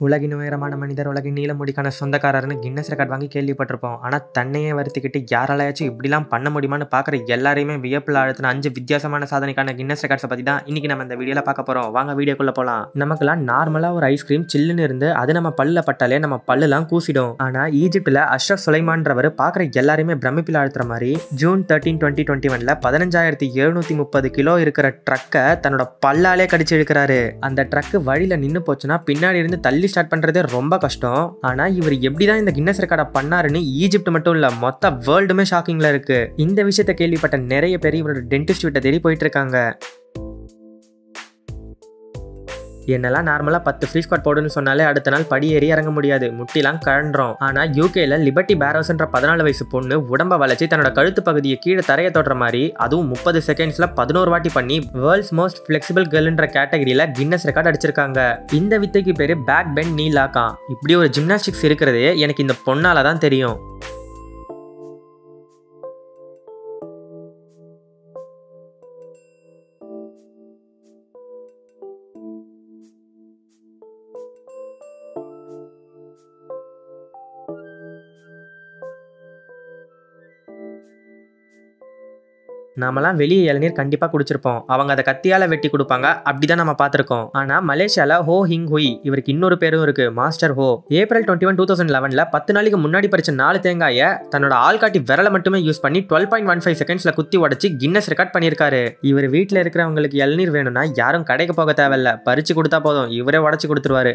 உலகின் உயரமான மனிதர் உலகின் நீள முடிக்கான சொந்தக்காரர்னு கின்னஸ் ரெக்கார்ட் வாங்கி கேள்விப்பட்டிருப்போம் ஆனால் தன்னையே வருத்திக்கிட்டு யாராலையாச்சும் இப்படிலாம் பண்ண முடியுமான்னு பார்க்குற எல்லாரையுமே வியப்பில் அழுத்தின அஞ்சு வித்தியாசமான சாதனைக்கான கின்னஸ் ரெக்கார்ட்ஸை பற்றி தான் இன்றைக்கி நம்ம இந்த வீடியோவில் பார்க்க போகிறோம் வாங்க வீடியோக்குள்ளே போகலாம் நமக்குலாம் நார்மலாக ஒரு ஐஸ்கிரீம் சில்லுன்னு இருந்து அது நம்ம பல்லில் பட்டாலே நம்ம பல்லுலாம் கூசிடும் ஆனால் ஈஜிப்டில் அஷ்ரஃப் சுலைமான்றவர் பார்க்குற எல்லாரையுமே பிரமிப்பில் அழுத்துற மாதிரி ஜூன் தேர்ட்டீன் டுவெண்ட்டி டுவெண்ட்டி ஒனில் பதினஞ்சாயிரத்தி எழுநூற்றி முப்பது கிலோ இருக்கிற ட்ரக்கை தன்னோட பல்லாலே கடிச்சு இழுக்கிறாரு அந்த ட்ரக்கு வழியில் நின்று போச்சுன்னா பின்னாடி இருந்து தள்ளி ஸ்டார்ட் பண்ணுறதே ரொம்ப கஷ்டம் ஆனால் இவர் எப்படி தான் இந்த கின்னஸ் ரெக்கார்டை பண்ணாருன்னு ஈஜிப்ட் மட்டும் இல்லை மொத்த வேர்ல்டுமே ஷாக்கிங்கில் இருக்கு இந்த விஷயத்தை கேள்விப்பட்ட நிறைய பேர் இவரோட டென்டிஸ்ட் விட்ட தேடி போயிட்டு இருக்காங்க என்னெல்லாம் நார்மலாக பத்து ஃப்ரீ ஸ்குவாட் போடுன்னு சொன்னாலே அடுத்த நாள் படி ஏறி இறங்க முடியாது முட்டிலாம் கழன்றோம் ஆனால் யூகேல லிபர்ட்டி பேரோஸ்ன்ற பதினாலு வயசு பொண்ணு உடம்ப வளைச்சி தன்னோட கழுத்து பகுதியை கீழே தரைய தொடுற மாதிரி அதுவும் முப்பது செகண்ட்ஸ்ல பதினோரு வாட்டி பண்ணி வேர்ல்ட்ஸ் மோஸ்ட் ஃபிளெக்சிபிள் கேர்ள்ன்ற கேட்டகரியில கின்னஸ் ரெக்கார்ட் அடிச்சிருக்காங்க இந்த வித்தைக்கு பேரு பேக் பென் நீ லாக்காம் இப்படி ஒரு ஜிம்னாஸ்டிக்ஸ் இருக்கிறதே எனக்கு இந்த பொண்ணால தான் தெரியும் நாமெல்லாம் வெளியே இளநீர் கண்டிப்பாக குடிச்சிருப்போம் அவங்க அதை கத்தியால் வெட்டி கொடுப்பாங்க அப்படி தான் நம்ம பார்த்துருக்கோம் ஆனால் மலேசியாவில் ஹோ ஹிங் ஹுய் இவருக்கு இன்னொரு பேரும் இருக்கு மாஸ்டர் ஹோ April twenty one two thousand லெவனில் பத்து நாளைக்கு முன்னாடி படித்த நாலு தேங்காயை தன்னோட ஆள்காட்டி விரலை மட்டுமே யூஸ் பண்ணி டுவெல் பாயிண்ட் ஒன் ஃபைவ் செகண்ட்ஸில் குத்தி உடச்சி கின்னஸ் ரெக்கார்ட் பண்ணியிருக்காரு இவர் வீட்டில் இருக்கிறவங்களுக்கு இளநீர் வேணும்னா யாரும் கடைக்கு போக தேவையில்ல பறிச்சு கொடுத்தா போதும் இவரே உடச்சி கொடுத்துருவாரு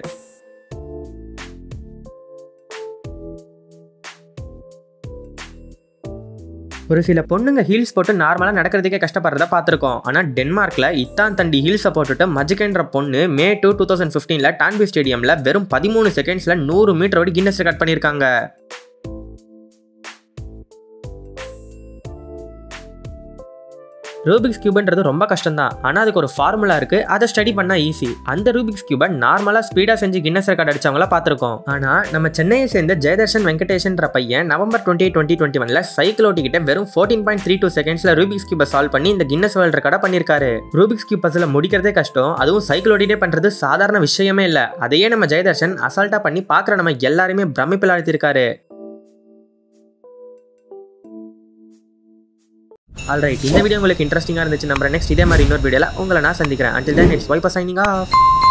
ஒரு சில பொண்ணுங்க ஹீல்ஸ் போட்டு நார்மலாக நடக்கிறதுக்கே கஷ்டப்படுறத பார்த்துருக்கோம் ஆனால் டென்மார்க்கில் இத்தான் தண்டி ஹீல்ஸை போட்டுட்டு மஜிகன்ற பொண்ணு மே டூ டூ தௌசண்ட் ஃபிஃப்டீனில் டான்பி ஸ்டேடியமில் வெறும் பதிமூணு செகண்ட்ஸில் நூறு மீட்டர் ஓடி கின்னஸ் ரெக்கார்ட் பண்ணியிருக்காங்க ரூபிக்ஸ் கியூப்ன்றது ரொம்ப கஷ்டம் தான் ஆனால் அதுக்கு ஒரு ஃபார்முலா இருக்கு அதை ஸ்டடி பண்ணால் ஈஸி அந்த ரூபிக்ஸ் கியூபை நார்மலாக ஸ்பீடாக செஞ்சு கின்னஸ் ரெக்கார்ட் அடிச்சவங்கள பார்த்துருக்கோம் ஆனால் நம்ம சென்னையை சேர்ந்த ஜெயதர்ஷன் வெங்கடேஷன்ற பையன் நவம்பர் டுவெண்ட்டி டுவெண்ட்டி டுவெண்ட்டி ஒன்ல சைக்கிள் ஓட்டிக்கிட்ட வெறும் ஃபோர்டீன் பாயிண்ட் த்ரீ டூ செகண்ட்ஸில் ரூபிக்ஸ் கியூபை சால்வ் பண்ணி இந்த கின்னஸ் வேர்ல்ட் ரெக்கார்டை பண்ணியிருக்காரு ரூபிக்ஸ் கியூப் பஸ்ஸில் முடிக்கிறதே கஷ்டம் அதுவும் சைக்கிள் ஓட்டிகிட்டே பண்ணுறது சாதாரண விஷயமே இல்லை அதையே நம்ம ஜெயதர்ஷன் அசால்ட்டாக பண்ணி பார்க்குற நம்ம எல்லாருமே பிரமிப்பில் அழுத்திருக்காரு ஆல்ரைட் இந்த வீடியோ உங்களுக்கு இன்ட்ரெஸ்டிங்காக இருந்துச்சு நம்புறேன் நெக்ஸ்ட் இதே மாதிரி இன்னொரு வீடியோவில் உங்களை நான் சந்திக்கிறேன் அண்டில் தென் இட்ஸ் வைப்பா சைனிங் ஆஃப்